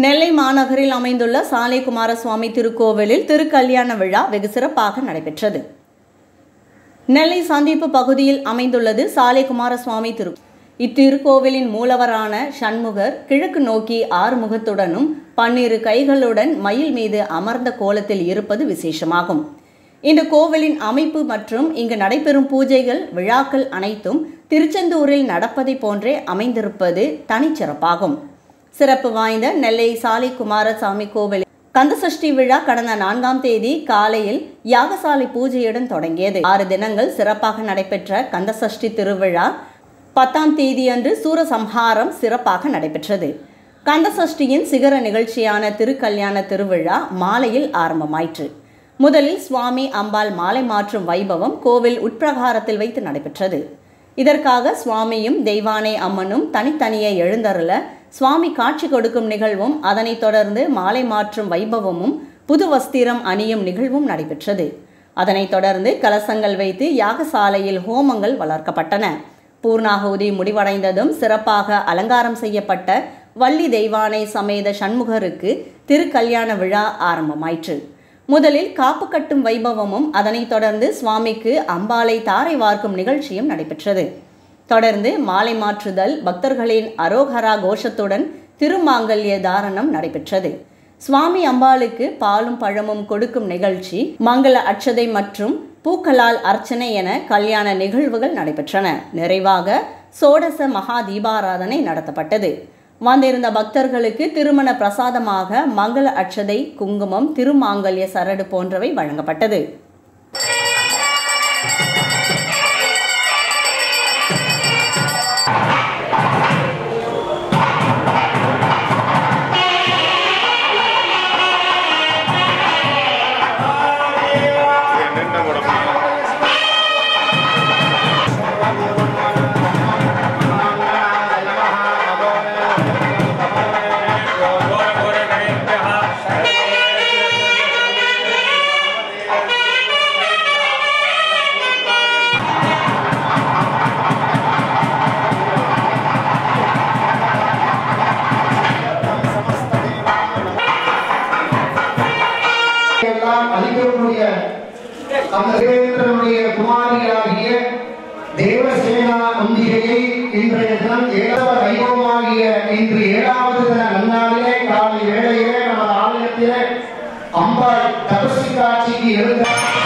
நெல்லை மாநகரில் அமைந்துள்ள சாலை குமாரசுவாமி திருக்கோவிலில் திருக்கல்யாண விழா வெகு சிறப்பாக நடைபெற்றது நெல்லை சந்திப்பு பகுதியில் அமைந்துள்ளது சாலை குமாரசுவாமி திரு இத்திருக்கோவிலின் மூலவரான சண்முகர் கிழக்கு நோக்கி ஆறுமுகத்துடனும் பன்னிரு கைகளுடன் மயில் மீது அமர்ந்த கோலத்தில் இருப்பது விசேஷமாகும் இந்த கோவிலின் அமைப்பு மற்றும் இங்கு நடைபெறும் பூஜைகள் விழாக்கள் அனைத்தும் திருச்செந்தூரில் நடப்பதை போன்றே அமைந்திருப்பது தனிச்சிறப்பாகும் சிறப்பு வாய்ந்த நெல்லை சாலை குமாரசாமி கோவில் கந்தசஷ்டி விழா கடந்த நான்காம் தேதி காலையில் யாகசாலை பூஜையுடன் தொடங்கியது ஆறு தினங்கள் சிறப்பாக நடைபெற்ற கந்தசஷ்டி திருவிழா பத்தாம் தேதியன்று சூரசம்ஹாரம் சிறப்பாக நடைபெற்றது கந்தசஷ்டியின் சிகர நிகழ்ச்சியான திருக்கல்யாண திருவிழா மாலையில் ஆரம்பமாயிற்று முதலில் சுவாமி அம்பாள் மாலை மாற்றும் வைபவம் கோவில் உட்பிரகாரத்தில் வைத்து நடைபெற்றது இதற்காக சுவாமியும் தெய்வானை அம்மனும் தனித்தனியே எழுந்தருள சுவாமி காட்சி கொடுக்கும் நிகழ்வும் அதனைத் தொடர்ந்து மாலை மாற்றும் வைபவமும் புது வஸ்திரம் அணியும் நிகழ்வும் நடைபெற்றது அதனைத் தொடர்ந்து கலசங்கள் வைத்து யாகசாலையில் ஹோமங்கள் வளர்க்கப்பட்டன பூர்ணாகுதி முடிவடைந்ததும் சிறப்பாக அலங்காரம் செய்யப்பட்ட வள்ளி தெய்வானை சமேத சண்முகருக்கு திருக்கல்யாண விழா ஆரம்பமாயிற்று முதலில் காப்பு கட்டும் வைபவமும் அதனைத் தொடர்ந்து சுவாமிக்கு அம்பாலை தாரை வார்க்கும் நிகழ்ச்சியும் நடைபெற்றது தொடர்ந்து மாலை மாற்றுதல் பக்தர்களின் அரோகரா கோஷத்துடன் திருமாங்கல்ய தாரணம் நடைபெற்றது சுவாமி அம்பாளுக்கு பாலும் பழமும் கொடுக்கும் நிகழ்ச்சி மங்கள அட்சதை மற்றும் பூக்களால் அர்ச்சனை என கல்யாண நிகழ்வுகள் நடைபெற்றன நிறைவாக சோடச மகா தீபாராதனை நடத்தப்பட்டது வந்திருந்த பக்தர்களுக்கு திருமண பிரசாதமாக மங்கள அட்சதை குங்குமம் திருமாங்கல்ய சரடு போன்றவை வழங்கப்பட்டது நின்ன முடக்கு எல்லாம் அதிகமுடைய அந்த தேவேந்திரனுடைய குமாரியாகிய தேவசேனா அம்பிகையை இன்றைய தினம் ஏழவ வைபவமாகிய இன்று ஏழாவது தின நன்னாளிலே காலை வேளையிலே நமது ஆலயத்திலே அம்பாள் தபசி காட்சிக்கு எழுந்தார்